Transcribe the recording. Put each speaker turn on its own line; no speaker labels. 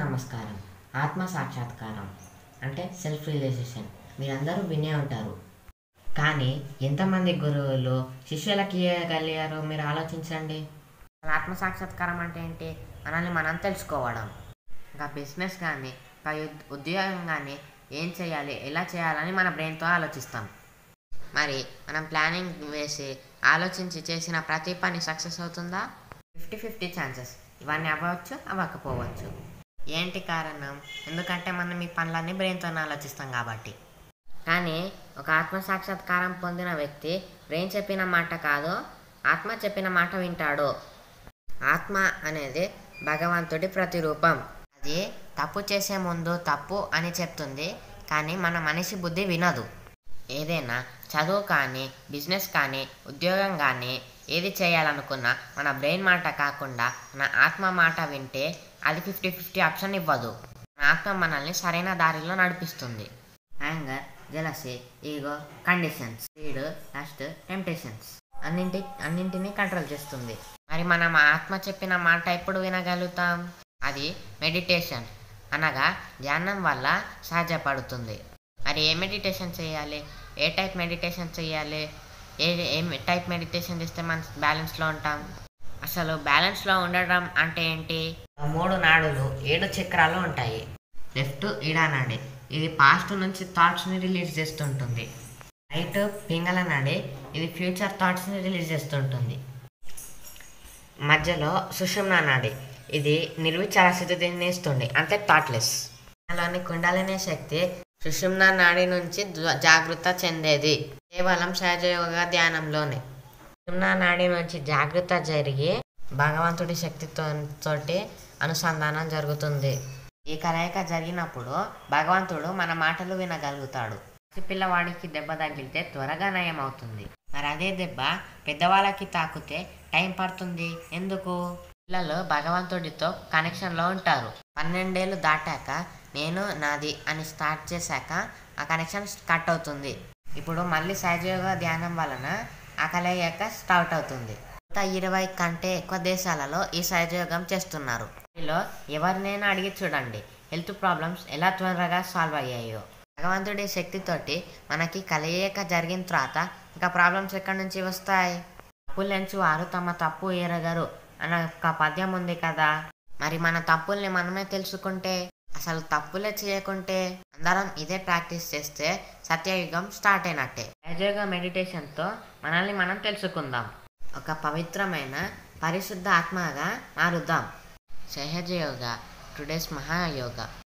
నమస్కారం ఆత్మ సాక్షాత్కారం అంటే సెల్ఫ్ రియలైజేషన్ మీరందరూ వినే ఉంటారు కానీ ఎంతమంది గురువులు శిష్యులకి ఇవ్వగలిగారో మీరు ఆలోచించండి అసలు ఆత్మ సాక్షాత్కారం అంటే ఏంటి మనల్ని మనం తెలుసుకోవడం ఇంకా బిజినెస్ కానీ ఇంకా ఉద్- ఉద్యోగం కానీ ఏం చేయాలి ఎలా చేయాలని మన బ్రెయిన్తో ఆలోచిస్తాం మరి మనం ప్లానింగ్ వేసి ఆలోచించి చేసిన ప్రతి పని సక్సెస్ అవుతుందా ఫిఫ్టీ ఫిఫ్టీ ఛాన్సెస్ ఇవన్నీ అవ్వచ్చు అవ్వకపోవచ్చు ఏంటి కారణం ఎందుకంటే మనం ఈ పనులన్నీ బ్రెయిన్తో ఆలోచిస్తాం కాబట్టి కానీ ఒక ఆత్మ సాక్షాత్కారం పొందిన వ్యక్తి బ్రెయిన్ చెప్పిన మాట కాదు ఆత్మ చెప్పిన మాట వింటాడు ఆత్మ అనేది భగవంతుడి ప్రతిరూపం అది తప్పు చేసే ముందు తప్పు అని చెప్తుంది కానీ మన మనిషి బుద్ధి వినదు ఏదైనా చదువు కానీ బిజినెస్ కానీ ఉద్యోగం కానీ ఏది చేయాలనుకున్నా మన బ్రెయిన్ మాట కాకుండా మన ఆత్మ మాట వింటే అది ఫిఫ్టీ ఫిఫ్టీ ఆప్షన్ ఇవ్వదు మన ఆత్మ మనల్ని సరైన దారిలో నడిపిస్తుంది anger jealousy ego conditions speed lust temptations అన్నింటి అన్నింటినీ కంట్రోల్ చేస్తుంది మరి మనం ఆత్మ చెప్పిన మాట ఎప్పుడు వినగలుగుతాం అది మెడిటేషన్ అనగా ధ్యానం వల్ల సహజపడుతుంది మరి ఏ మెడిటేషన్ చేయాలి ఏ టైప్ మెడిటేషన్ చేయాలి ఏ ఏ టైప్ మెడిటేషన్ చేస్తే మనం బ్యాలెన్స్లో ఉంటాం అసలు బ్యాలెన్స్లో ఉండడం అంటే ఏంటి మూడు నాడులు ఏడు చక్రాలు ఉంటాయి లెఫ్ట్ ఇడా నాడి ఇది పాస్ట్ నుంచి థాట్స్ని రిలీజ్ చేస్తుంటుంది రైట్ పింగళ నాడి ఇది ఫ్యూచర్ థాట్స్ని రిలీజ్ చేస్తుంటుంది మధ్యలో సుషుమ్న నాడి ఇది నిర్విచార స్థితిని ఇస్తుంది అంటే థాట్లెస్ అలానే కుండలిని శక్తి సుషుమ్న నాడి నుంచి జ్వ- జాగృత చెందేది కేవలం సహజయోగ ధ్యానంలోనే సుషుమ్న నాడి నుంచి జాగృత జరిగి భగవంతుడి శక్తితో తోటి అనుసంధానం జరుగుతుంది ఈ కలయిక జరిగినప్పుడు భగవంతుడు మన మాటలు వినగలుగుతాడు పిల్లవాడికి దెబ్బ తగిలితే త్వరగా నయం అవుతుంది మరి అదే దెబ్బ పెద్దవాళ్ళకి తాకితే టైం పడుతుంది ఎందుకు పిల్లలు భగవంతుడితో కనెక్షన్లో ఉంటారు పన్నెండేళ్ళు దాటాక నేను నాది అని స్టార్ట్ చేశాక ఆ కనెక్షన్ కట్ అవుతుంది ఇప్పుడు మళ్ళీ సహజయోగ ధ్యానం వలన ఆ కలయిక స్టార్ట్ అవుతుంది నూట ఇరవై కంటే ఎక్కువ దేశాలలో ఈ సహజయోగం చేస్తున్నారు వీళ్ళు ఎవరినైనా అడిగి చూడండి హెల్త్ ప్రాబ్లమ్స్ ఎలా త్వరగా సాల్వ్ అయ్యాయో భగవంతుడి శక్తితోటి మనకి కలయిక జరిగిన తర్వాత ఇంకా ప్రాబ్లమ్స్ ఎక్కడి నుంచి వస్తాయి తప్పులెంచి వారు తమ తప్పు ఎరగరు అన్న ఒక పద్యం ఉంది కదా మరి మన తప్పుల్ని మనమే తెలుసుకుంటే అసలు తప్పులే చేయకుంటే అందరం ఇదే ప్రాక్టీస్ చేస్తే సత్యయుగం స్టార్ట్ అయినట్టే సహజయోగ మెడిటేషన్తో మనల్ని మనం తెలుసుకుందాం ఒక పవిత్రమైన పరిశుద్ధ ఆత్మగా మారుద్దాం సహజయోగ టుడేస్ మహాయోగ